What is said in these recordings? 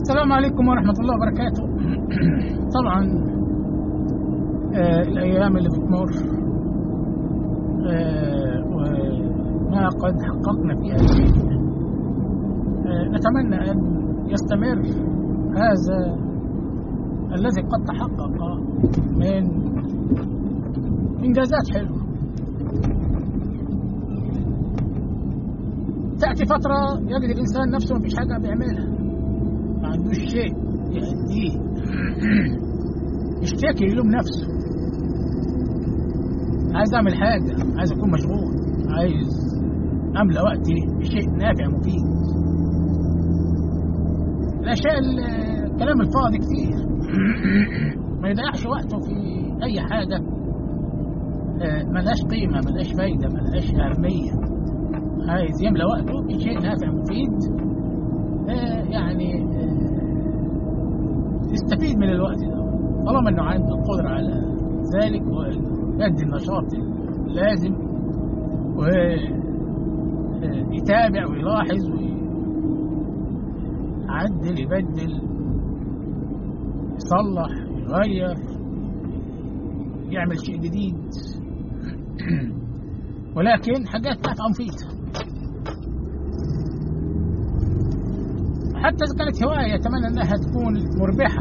السلام عليكم ورحمة الله وبركاته طبعا آه الأيام اللي بتمر آه وما قد حققنا فيها شيء آه نتمنى أن يستمر هذا الذي قد تحقق من إنجازات حلوة تأتي فترة يجد الإنسان نفسه مفيش حاجة بيعملها ما عندوش شيء يأديه يشتكي يلوم نفسه عايز أعمل حاجة عايز أكون مشغول عايز أملأ وقتي بشيء نافع مفيد الأشياء الكلام الفاضي كتير ما يضيعش وقته في أي حاجة ملهاش قيمة ملهاش فايدة ملهاش أهمية عايز يملى وقته بشيء نافع مفيد يعني يستفيد من الوقت ده طالما انه عنده القدرة على ذلك ويؤدي النشاط اللازم ويتابع ويلاحظ ويعدل يبدل يصلح يغير يعمل شيء جديد ولكن حاجات نافعة مفيدة حتى إذا كانت هواية أتمنى أنها تكون مربحة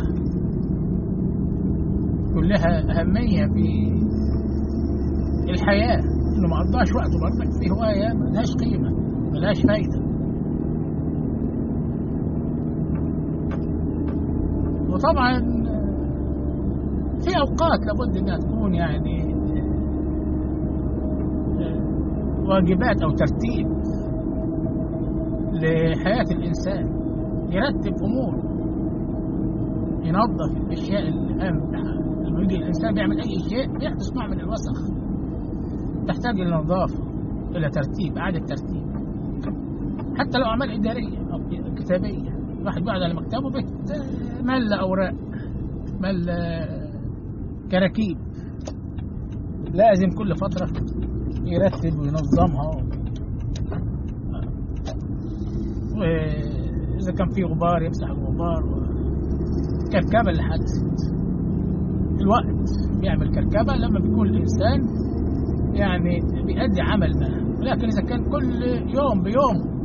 يكون لها أهمية في الحياة إنه ما قضاش وقته برضك في هواية ملهاش قيمة ملهاش فايدة وطبعا في أوقات لابد إنها تكون يعني واجبات أو ترتيب لحياة الإنسان يرتب أموره ينظف الأشياء الهام لما يجي الإنسان بيعمل أي شيء بيحدث نوع من الوسخ تحتاج إلى نظافة إلى ترتيب إعادة ترتيب حتى لو أعمال إدارية أو كتابية الواحد بيقعد على مكتبه مل أوراق مل كراكيب لازم كل فترة يرتب وينظمها وإذا كان في غبار يمسح الغبار كركبة اللي حدثت الوقت بيعمل كركبة لما بيكون الإنسان يعني بيأدي عمل ما لكن إذا كان كل يوم بيوم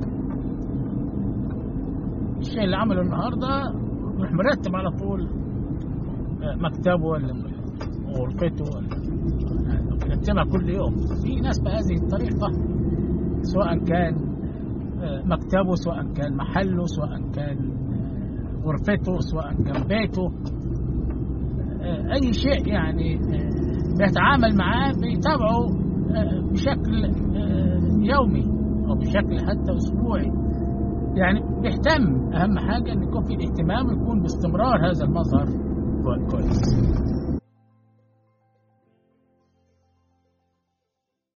الشيء اللي عمله النهاردة يروح مرتب على طول مكتبه ولا غرفته ولا يرتبها كل يوم في ناس بهذه الطريقة سواء كان مكتبه سواء كان محله سواء كان غرفته سواء كان بيته أي شيء يعني بيتعامل معاه بيتابعه بشكل يومي أو بشكل حتى أسبوعي يعني بيهتم أهم حاجة أن يكون في الاهتمام ويكون باستمرار هذا المظهر كويس